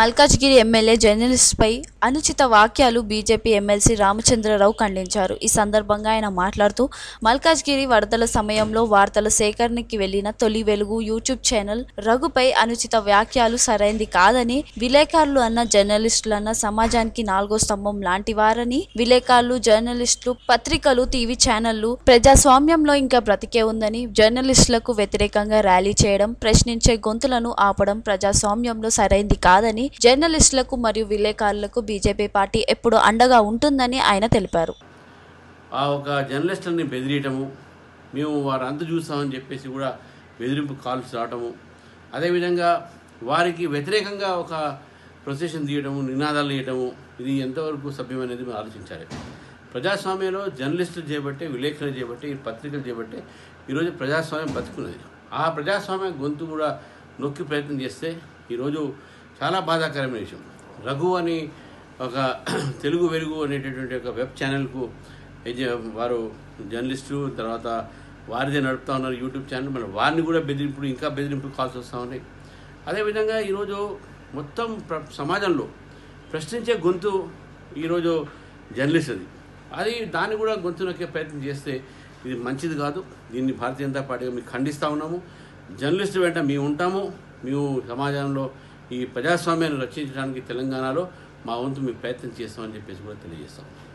Malkajgiri MLA జర్నలిస్ట్పై అనుచిత వాక్యాలు BJP MLC Ramachandra Rao ఖండించారు ఈ సందర్భంగా ఆయన మాట్లాడుతూ మల్కాజ్గిరి వరదల సమయంలో వార్తల సేకరణకి వెళ్లిన తొలి వెలుగు యూట్యూబ్ ఛానల్ రఘుపై అనుచిత వ్యాఖ్యలు సరైంది కాదని విలేకరులు అన్న జర్నలిస్టులు అన్న సమాజానికి నాలుగో స్తంభం లాంటి వారని విలేకరులు జర్నలిస్టులు పత్రికలు టీవీ ఛానళ్లు ప్రజాస్వామ్యంలో ఇంకా బ్రతికే ఉందని జర్నలిస్టులకు వ్యతిరేకంగా ర్యాలీ చేయడం ప్రశ్నించే గొంతులను ఆపడం ప్రజాస్వామ్యంలో సరైంది కాదని జర్నలిస్టులకు మరియు విలేకరులకు బీజేపీ పార్టీ ఎప్పుడు అండగా ఉంటుందని ఆయన తెలిపారు ఆ ఒక జర్నలిస్టులని బెదిరియటము మేము వారు అంత చూస్తామని చెప్పేసి కూడా బెదిరింపు కాల్స్ రావటము అదేవిధంగా వారికి వ్యతిరేకంగా ఒక ప్రొసెషన్ తీయటము నినాదాలు తీయటము ఇది ఎంతవరకు సభ్యమనేది మనం ఆలోచించాలి ప్రజాస్వామ్యంలో జర్నలిస్టులు చేయబట్టే విలేకరులు చేయబట్టే ఈ పత్రికలు చేయబట్టే ఈరోజు ప్రజాస్వామ్యం బతుకున్నది ఆ ప్రజాస్వామ్య గొంతు కూడా నొక్కి ప్రయత్నం చేస్తే ఈరోజు చాలా బాధాకరమైన విషయం రఘు అని ఒక తెలుగు వెలుగు అనేటటువంటి ఒక వెబ్ ఛానల్కు యజ- వారు జర్నలిస్టు తర్వాత వారిదే నడుపుతా ఉన్నారు యూట్యూబ్ ఛానల్ మన వారిని కూడా బెదిరింపుడు ఇంకా బెదిరింపులు కాల్సి వస్తూ ఉన్నాయి అదేవిధంగా ఈరోజు మొత్తం ప్ర సమాజంలో ప్రశ్నించే గొంతు ఈరోజు జర్నలిస్ట్ అది అది దాన్ని కూడా గొంతు నొక్కే ప్రయత్నం చేస్తే ఇది మంచిది కాదు దీన్ని భారతీయ జనతా పార్టీగా మేము ఖండిస్తూ ఉన్నాము జర్నలిస్టు వెంట మేము ఉంటాము మేము సమాజంలో ఈ ప్రజాస్వామ్యాన్ని రక్షించడానికి తెలంగాణలో మా వంతు మేము ప్రయత్నం చేస్తామని చెప్పేసి కూడా తెలియజేస్తాం